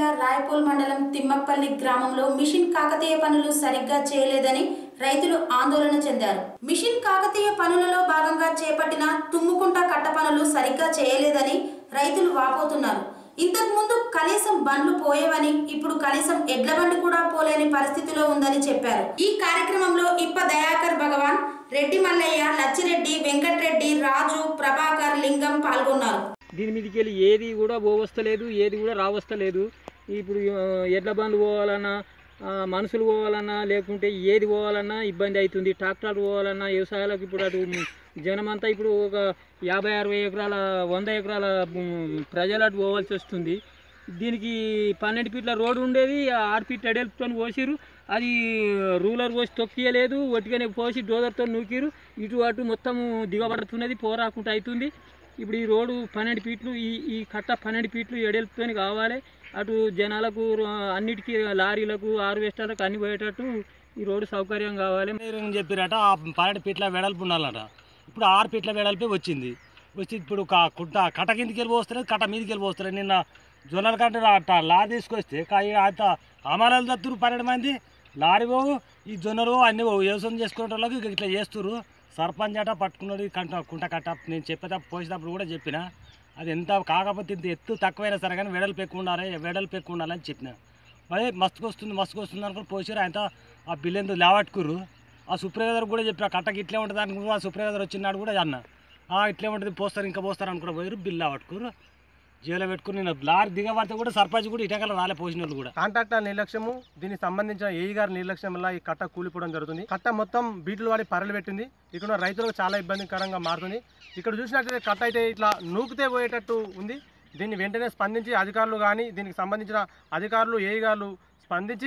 జిల్లా రాయపూల్ మండలం తిమ్మపల్లి గ్రామంలో మిషన్ కాకతీయ పనులు సరిగ్గా చేయలేదని రైతులు ఆందోళన చెందారు మిషన్ కాకతీయ పనులలో భాగంగా చేపట్టిన తుమ్ముకుంట కట్ట పనులు సరిగ్గా చేయలేదని రైతులు వాపోతున్నారు ఇంతకు ముందు కనీసం బండ్లు పోయేవని ఇప్పుడు కనీసం ఎడ్ల బండి కూడా పోలేని పరిస్థితిలో ఉందని చెప్పారు ఈ కార్యక్రమంలో ఇప్ప దయాకర్ భగవాన్ రెడ్డి మల్లయ్య లచ్చిరెడ్డి వెంకట్రెడ్డి రాజు ప్రభాకర్ లింగం పాల్గొన్నారు దీని మీదకి వెళ్ళి ఏది కూడా పోవస్తలేదు ఏది కూడా రావస్తలేదు ఇప్పుడు ఆ, ఎడ్ల బండ్లు పోవాలన్నా ఆ, మనుషులు పోవాలన్నా లేకుంటే ఏది పోవాలన్నా ఇబ్బంది అవుతుంది ట్రాక్టర్లు పోవాలన్నా వ్యవసాయాలకు ఇప్పుడు అటు జనమంతా ఇప్పుడు ఒక యాభై అరవై ఎకరాల వంద ఎకరాల ఉమ్, ప్రజలు అటు పోవాల్సి వస్తుంది దీనికి పన్నెండు ఫీట్ల రోడ్డు ఉండేది ఆరు ఫీట్ ఎడల్పుతో పోసిరు అది రూలర్ పోసి తొక్కియలేదు ఒట్టిగానే పోసి డోజర్తో నూకిరు ఇటు అటు మొత్తం దిగబడుతున్నది పోరాకుండా అవుతుంది ఇప్పుడు ఈ రోడ్డు పన్నెండు ఫీట్లు ఈ ఈ కట్ట పన్నెండు ఫీట్లు ఎడల్పుతో కావాలి అటు జనాలకు ఆ, అన్నిటికీ లారీలకు హార్వెస్టర్లకు అన్ని పోయేటట్టు ఈ రోడ్డు సౌకర్యం కావాలి ఇంజనీరింగ్ చెప్పిరట ఆ పన్నెండు ఫీట్ల వెడల్పు ఉండాలట ఇప్పుడు ఆరు ఫీట్ల వెడల్పే వచ్చింది వచ్చి ఇప్పుడు కా- కుట్ట కట్ట కిందికి వెళ్ళి పోస్తలేదు కట్ట మీదకి వెళ్ళి పోస్తలేదు నిన్న జొన్నల కంటే అట్ట లారీ తీసుకొస్తే కాయ అంత అమరాలు తత్తురు పన్నెండు మంది లారీ పోవు ఈ జొన్నలు అన్ని పోవు వ్యవసాయం చేసుకునే వాళ్ళకి ఇక ఇట్లా చేస్తురు సర్పంచ్ అట పట్టుకున్నది కంట కుంట కట్ట నేను చెప్పేటప్పుడు పోసేటప్పుడు కూడా చెప్పిన అది ఎంత కాకపోతే ఇంత ఎత్తు తక్కువైనా సరే కానీ వెడల్పు ఎక్కువ ఉండాలి వెడల్పు ఎక్కువ ఉండాలని చెప్పిన మరి మస్తుకు వస్తుంది మస్తుకు వస్తుంది అనుకుని పోసారు ఆయన ఆ బిల్లు ఎందుకు లేవట్టుకుర్రు ఆ సుప్రవేదర్ కూడా చెప్పి ఆ కట్టకి ఇట్లే ఉంటుంది అనుకుని ఆ సుప్రవేదర్ వచ్చినాడు కూడా అన్న ఆ ఇట్లే ఉంటుంది పోస్తారు ఇంకా పోస్తారు అనుకుని పోయారు బిల్లు లేవట్టుకుర్రు జైల్లో పెట్టుకుని నేను లారీ దిగబడితే కూడా సర్పంచ్ కూడా ఇటకల రాలే పోసిన వాళ్ళు కూడా కాంట్రాక్టర్ నిర్లక్ష్యము దీనికి సంబంధించిన ఏఈ గారి నిర్లక్ష్యం వల్ల ఈ కట్ట కూలిపోవడం జరుగుతుంది కట్ట మొత్తం బీట్లు వాడి పరలు పెట్టింది ఇక్కడ ఉన్న రైతులకు చాలా ఇబ్బందికరంగా మారుతుంది ఇక్కడ చూసినట్లయితే కట్ట అయితే ఇట్లా నూకితే పోయేటట్టు ఉంది దీన్ని వెంటనే స్పందించి అధికారులు కానీ దీనికి సంబంధించిన అధికారులు ఏఈ గారు స్పందించి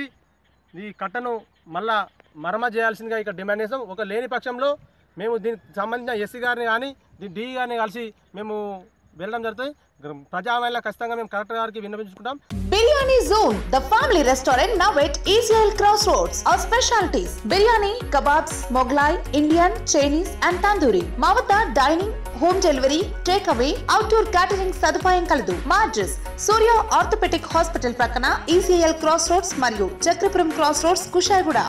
ఈ కట్టను మళ్ళా మరమ్మతు చేయాల్సిందిగా ఇక్కడ డిమాండ్ చేస్తాం ఒక లేని పక్షంలో మేము దీనికి సంబంధించిన ఎస్సీ గారిని కానీ డి గారిని కలిసి మేము వెళ్ళడం జరుగుతుంది ప్రజావాణిలో ఖచ్చితంగా మేము కలెక్టర్ గారికి విన్నపించుకుంటాం biryani zone the family restaurant now at ఈజ్రాయల్ cross roads our specialities biryani kebabs Mughlai Indian Chinese and tandoori మా వద్ద dining home delivery take away outdoor catering సదుపాయం కలదు మా అడ్రస్ సూర్య ఆర్థోపెటిక్ హాస్పిటల్ ప్రక్కన ఈసీఎల్ క్రాస్ రోడ్స్ మరియు చక్రపురం క్రాస్ రోడ్స్ కుషాయిగూడ